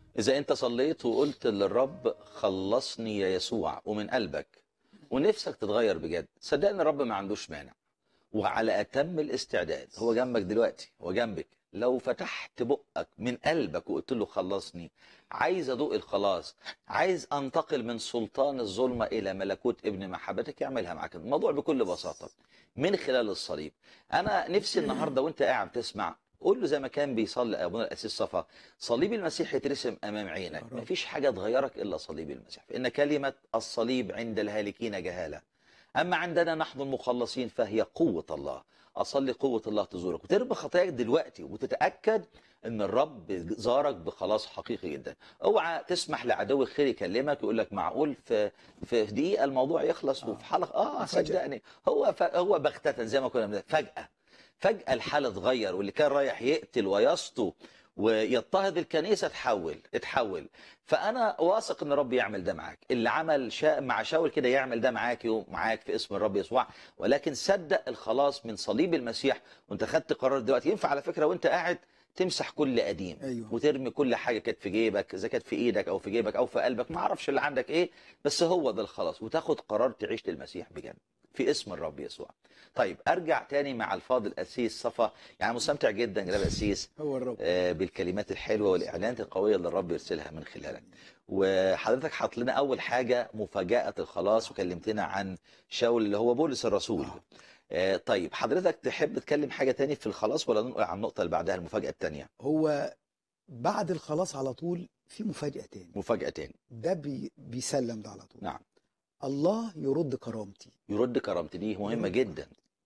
إذا أنت صليت وقلت للرب خلصني يا يسوع ومن قلبك ونفسك تتغير بجد صدقني الرب ما عندوش مانع وعلى أتم الاستعداد هو جنبك دلوقتي هو جنبك لو فتحت بقك من قلبك وقلت له خلصني عايز أدوق الخلاص عايز أنتقل من سلطان الظلمة إلى ملكوت ابن محبتك يعملها معاك الموضوع بكل بساطة من خلال الصليب أنا نفسي النهاردة وأنت قاعد تسمع قول له زي ما كان بيصلي ابونا الاسيس صفا صليب المسيح يترسم امام عينك رب. مفيش حاجه تغيرك الا صليب المسيح فان كلمه الصليب عند الهالكين جهاله اما عندنا نحن المخلصين فهي قوه الله اصلي قوه الله تزورك وترمي خطاياك دلوقتي وتتاكد ان الرب زارك بخلاص حقيقي جدا اوعى تسمح لعدو الخير يكلمك يقول لك معقول في في دقيقه الموضوع يخلص وفي حلقه اه مفاجأة. صدقني هو ف... هو بغته زي ما كنا بنقول فجاه فجأة الحال اتغير واللي كان رايح يقتل ويسطو ويضطهد الكنيسة اتحول اتحول فأنا واثق إن الرب يعمل ده معاك اللي عمل شا... مع شاول كده يعمل ده معاك ومعاك في اسم الرب يسوع ولكن صدق الخلاص من صليب المسيح وانت خدت قرار دلوقتي ينفع على فكرة وانت قاعد تمسح كل قديم أيوه. وترمي كل حاجة كانت في جيبك إذا كانت في إيدك أو في جيبك أو في قلبك ما أعرفش اللي عندك إيه بس هو ده الخلاص وتاخد قرار تعيش للمسيح بجد في اسم الرب يسوع طيب ارجع تاني مع الفاضل اسيس صفا يعني مستمتع جدا جناب اسيس هو الرب آه، بالكلمات الحلوه والاعلانات القويه اللي الرب يرسلها من خلالك وحضرتك حاط لنا اول حاجه مفاجاه الخلاص وكلمتنا عن شاول اللي هو بولس الرسول آه. آه، طيب حضرتك تحب تتكلم حاجه تاني في الخلاص ولا ننقل على النقطه اللي بعدها المفاجاه التانيه هو بعد الخلاص على طول في مفاجأة تاني مفاجاه تاني ده بي بيسلم ده على طول نعم الله يرد كرامتي يرد كرامتي دي مهمه يرد جدا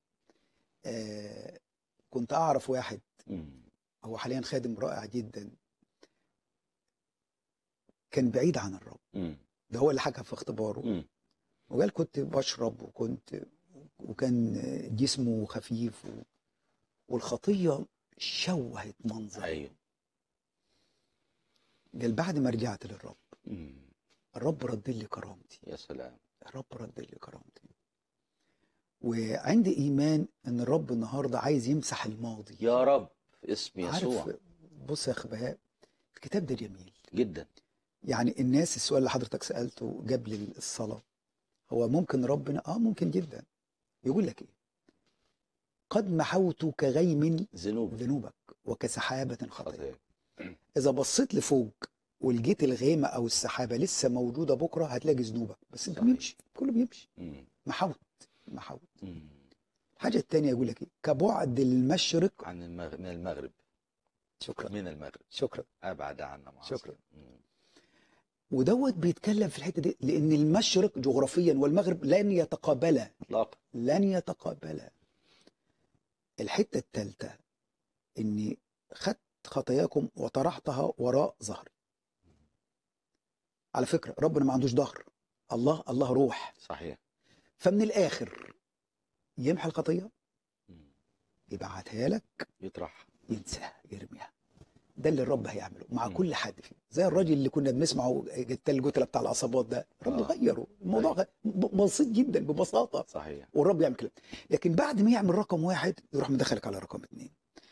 آه كنت أعرف واحد مم. هو حاليا خادم رائع جدا كان بعيد عن الرب مم. ده هو اللي حكى في اختباره مم. وقال كنت بشرب وكنت وكان جسمه خفيف و... والخطية شوهت منظر ايوه قال بعد ما رجعت للرب مم. الرب رد لي كرامتي يا سلام الرب رد لي كرامتي وعندي ايمان ان الرب النهارده عايز يمسح الماضي يا رب في اسم يسوع عارف بص يا اخ بهاء الكتاب ده جميل جدا يعني الناس السؤال اللي حضرتك سالته قبل الصلاه هو ممكن ربنا اه ممكن جدا يقول لك ايه قد محوت كغيم ذنوب ذنوبك وكسحابه خطايا خطايا اذا بصيت لفوق ولقيت الغيمه او السحابه لسه موجوده بكره هتلاقي ذنوبك بس انت صحيح. بيمشي كله بيمشي مم. محوت محوت مم. الحاجه الثانيه يقول لك ايه كبعد المشرق عن المغرب من المغرب شكرا من المغرب شكرا ابعد عنا معصية. شكرا. مم. ودوت بيتكلم في الحته دي لان المشرق جغرافيا والمغرب لن يتقابلا اطلاقا لن يتقابلا الحته الثالثه اني خدت خطاياكم وطرحتها وراء ظهري على فكره ربنا ما عندوش ظهر الله الله روح صحيح فمن الاخر يمحي الخطيه مم. يبعتها لك يطرح ينساها يرميها ده اللي الرب هيعمله مع مم. كل حد فيه زي الراجل اللي كنا بنسمعه التلجتله بتاع العصابات ده الرب آه. غيره الموضوع غ- ب- بسيط جدا ببساطه صحيح والرب يعمل كده لكن بعد ما يعمل رقم واحد يروح مدخلك على رقم اثنين